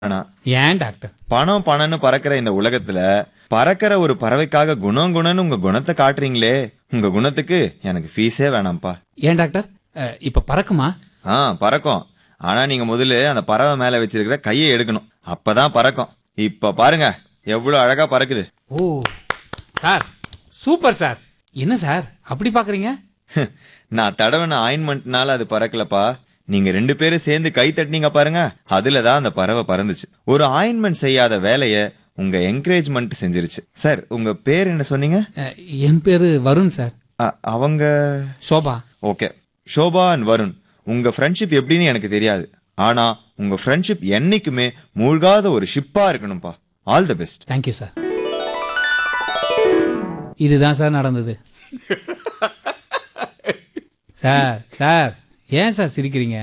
வேணாம் ஏன் டாக்டர் பணம் பணம்னு பறக்கிற இந்த உலகத்துல பறக்கிற ஒரு பறவைக்காக குணம் குணம்னு உங்க குணத்தை காட்டுறீங்களே உங்க குணத்துக்கு எனக்கு ஃபீஸே வேணாம்ப்பா ஏன் டாக்டர் அஹ், இப்ப பறக்குமா ஆ பறக்கும் ஆனா நீங்க முதல்ல அந்த பறவை மேல வச்சிருக்கிற கையை எடுக்கணும் அப்பதான் பறக்கும் இப்ப பாருங்க எவ்வளவு அழகா பறக்குது ஓ சார் சூப்பர் சார் என்ன சார் அப்படி பாக்குறீங்க நான் தடவின ஆயின்மெண்ட்னால அது பறக்கலப்பா நீங்க ரெண்டு பேரும் சேர்ந்து கை தட்டினீங்க பாருங்க அதுலதான் அந்த பறவை பறந்துச்சு ஒரு ஆயின்மெண்ட் செய்யாத வேலைய உங்க என்கரேஜ்மெண்ட் செஞ்சிருச்சு சார் உங்க பேர் என்ன சொன்னீங்க அஹ், என் பேரு வருண் சார் அ- அவங்க சோபா ஓகே ஷோபா அண்ட் வருண் உங்க ஃப்ரெண்ட்ஷிப் எப்படின்னு எனக்கு தெரியாது ஆனா உங்க ஃப்ரெண்ட்ஷிப் என்னைக்குமே மூழ்காத ஒரு ஷிப்பா இருக்கணும்ப்பா all the best thank you sir இதுதான் சார் நடந்தது சார் சார் ஏன் சார் சிரிக்கிறீங்க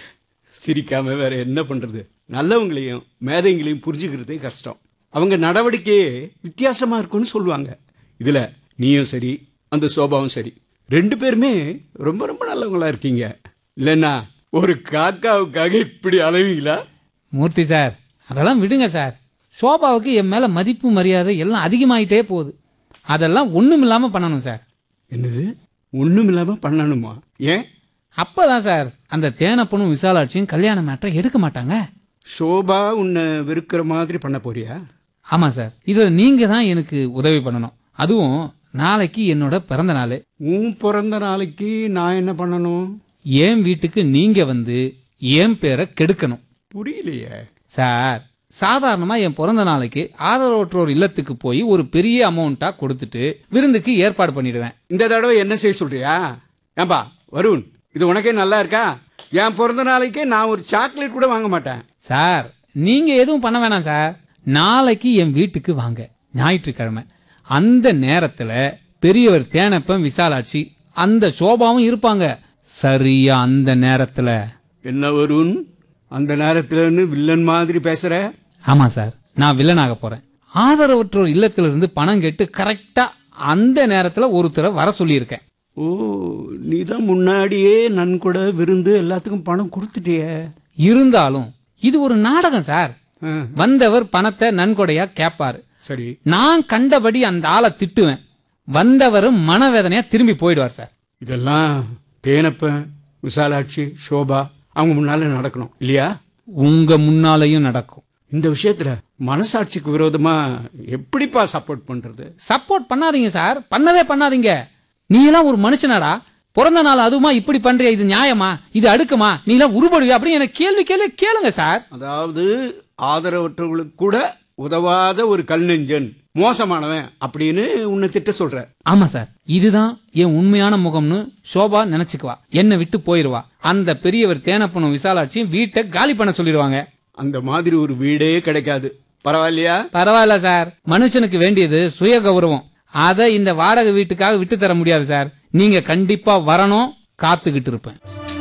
சிரிக்காம வேற என்ன பண்றது நல்லவங்களையும் மேதைங்களையும் புரிஞ்சுக்கிறதே கஷ்டம் அவங்க நடவடிக்கையே வித்தியாசமா இருக்கும்னு சொல்லுவாங்க இதுல நீயும் சரி அந்த சோபாவும் சரி ரெண்டு பேருமே ரொம்ப ரொம்ப நல்லவங்களா இருக்கீங்க இல்லைன்னா ஒரு காக்காவுக்காக இப்படி அலைவீங்களா மூர்த்தி சார் அதெல்லாம் விடுங்க சார் சோபாவுக்கு என் மேல மதிப்பு மரியாதை எல்லாம் அதிகமாயிட்டே போகுது அதெல்லாம் ஒண்ணும் இல்லாம பண்ணணும் சார் என்னது ஒண்ணும் இல்லாம பண்ணணுமா ஏன் அப்பதான் சார் அந்த தேனப்பனும் விசாலாட்சியும் கல்யாண மேட்டரை எடுக்க மாட்டாங்க சோபா உன்னை வெறுக்கிற மாதிரி பண்ண போறியா ஆமா சார் இதுல நீங்க தான் எனக்கு உதவி பண்ணணும் அதுவும் நாளைக்கு என்னோட பிறந்த நாள் உன் பிறந்த நாளைக்கு நான் என்ன பண்ணணும் என் வீட்டுக்கு நீங்க வந்து என் பேரை கெடுக்கணும் புரியலையே சார் சாதாரணமா என் பிறந்த நாளைக்கு ஆதரவற்றோர் இல்லத்துக்கு போய் ஒரு பெரிய அமௌண்ட்டா கொடுத்துட்டு விருந்துக்கு ஏற்பாடு பண்ணிடுவேன் இந்த தடவை என்ன செய்ய சொல்றியா ஏன்பா வருண் இது உனக்கே நல்லா இருக்கா என் பிறந்த நாளைக்கே நான் ஒரு சாக்லேட் கூட வாங்க மாட்டேன் சார் நீங்க எதுவும் பண்ண வேணாம் சார் நாளைக்கு என் வீட்டுக்கு வாங்க ஞாயிற்றுக்கிழமை அந்த நேரத்துல பெரியவர் தேனப்பன் விசாலாட்சி அந்த சோபாவும் இருப்பாங்க சரியா அந்த நேரத்துல என்ன வருண் அந்த நேரத்துலன்னு வில்லன் மாதிரி பேசுற ஆமா சார் நான் வில்லனாக போறேன் ஆதரவற்றோர் இல்லத்துல இருந்து பணம் கேட்டு கரெக்டா அந்த நேரத்துல ஒருத்தரை வர சொல்லியிருக்கேன் ஓ நீ தான் முன்னாடியே நன்கொடை விருந்து எல்லாத்துக்கும் பணம் கொடுத்துட்டியே இருந்தாலும் இது ஒரு நாடகம் சார் ஆ, வந்தவர் பணத்தை நன்கொடையா கேட்பாரு சரி நான் கண்டபடி அந்த ஆளை திட்டுவேன் வந்தவரும் மனவேதனையா திரும்பி போயிடுவார் சார் இதெல்லாம் தேனப்பன் விசாலாட்சி சோபா அவங்க முன்னால நடக்கணும் இல்லையா உங்க முன்னாலையும் நடக்கும் இந்த விஷயத்துல மனசாட்சிக்கு விரோதமா எப்படிப்பா சப்போர்ட் பண்றது சப்போர்ட் பண்ணாதீங்க சார் பண்ணவே பண்ணாதீங்க நீ எல்லாம் ஒரு மனுஷனாடா பிறந்த நாள் அதுவுமா இப்படி பண்றிய இது நியாயமா இது அடுக்குமா நீ எல்லாம் உருப்படுவியா அப்படின்னு எனக்கு கேள்வி கேள்வி கேளுங்க சார் அதாவது ஆதரவற்றவர்களுக்கு கூட உதவாத ஒரு கல் நெஞ்சன் மோசமானவன் அப்படின்னு உன்னை திட்ட சொல்ற ஆமா சார் இதுதான் என் உண்மையான முகம்னு சோபா நினைச்சுக்குவா என்னை விட்டு போயிருவா அந்த பெரியவர் தேனப்பனும் விசாலாட்சியும் வீட்டை காலி பண்ண சொல்லிடுவாங்க அந்த மாதிரி ஒரு வீடே கிடைக்காது பரவாயில்லையா பரவாயில்ல சார் மனுஷனுக்கு வேண்டியது சுய கௌரவம் அதை இந்த வாடகை வீட்டுக்காக விட்டு தர முடியாது சார் நீங்க கண்டிப்பா வரணும் காத்துக்கிட்டு இருப்பேன்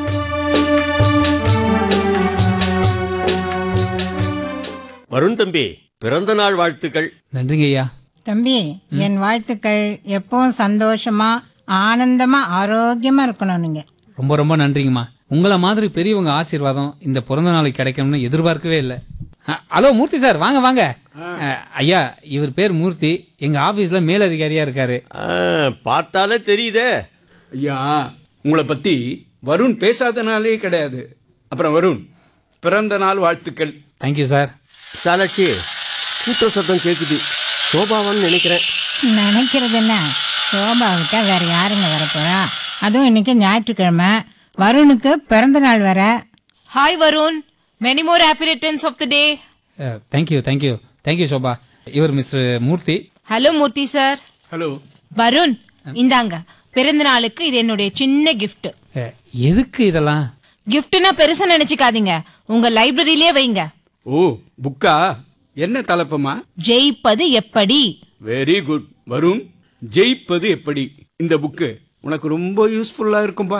வருண் தம்பி பிறந்த நாள் வாழ்த்துக்கள் நன்றிங்க ஐயா தம்பி என் வாழ்த்துக்கள் எப்பவும் சந்தோஷமா ஆனந்தமா ஆரோக்கியமா இருக்கணும் நீங்க ரொம்ப ரொம்ப நன்றிங்கம்மா உங்களை மாதிரி பெரியவங்க ஆசீர்வாதம் இந்த பிறந்த நாளைக்கு கிடைக்கும்னு எதிர்பார்க்கவே இல்லை அ, ஹலோ மூர்த்தி சார் வாங்க வாங்க அ, ஐயா இவர் பேர் மூர்த்தி எங்க ஆபீஸ்ல மேலதிகாரியா இருக்காரு ஆ, பார்த்தாலே தெரியுதே ஐயா உங்களை பத்தி வருண் பேசாதனாலே கிடையாது அப்புறம் வருண் பிறந்த நாள் வாழ்த்துக்கள் தேங்க்யூ சார் சாலாட்சி கூட்டம் சத்தம் கேக்குது சோபாவான்னு நினைக்கிறேன் நினைக்கிறது என்ன சோபா விட்டா வேற யாருங்க வரப்போறா அதுவும் இன்னைக்கு ஞாயிற்றுக்கிழமை வருணுக்கு பிறந்த நாள் வர Hi Varun, many more happy returns of the day. Thank you thank you thank you Shoba இவர் mister Murthy Hello Murthy sir. Hello Varun இந்தாங்க பிறந்த நாளுக்கு இது என்னுடைய சின்ன gift. அ, எதுக்கு இதெல்லாம் கிஃப்ட்னா பெருசா நினைச்சுக்காதீங்க உங்க லைப்ரரியிலே வைங்க ஓ புக்கா என்ன தலைப்பமா ஜெயிப்பது எப்படி வெரி குட் வருண் ஜெயிப்பது எப்படி இந்த புக்கு உனக்கு ரொம்ப யூஸ்ஃபுல்லா இருக்கும்பா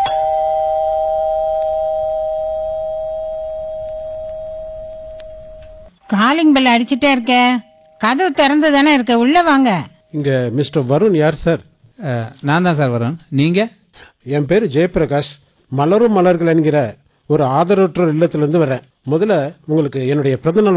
காலிங் பெல் அடிச்சிட்டே இருக்க கதவு திறந்து தானே இருக்க உள்ள வாங்க இங்க மிஸ்டர் வருண் யார் சார் அ, நான் தான் சார் வரேன் நீங்க என் பேர் ஜெயபிரகாஷ் மலரும் மலர்கள் என்கிற ஒரு ஆதரவற்றோர் இல்லத்திலிருந்து வரேன் முதல்ல உங்களுக்கு என்னுடைய பிறந்தநாள்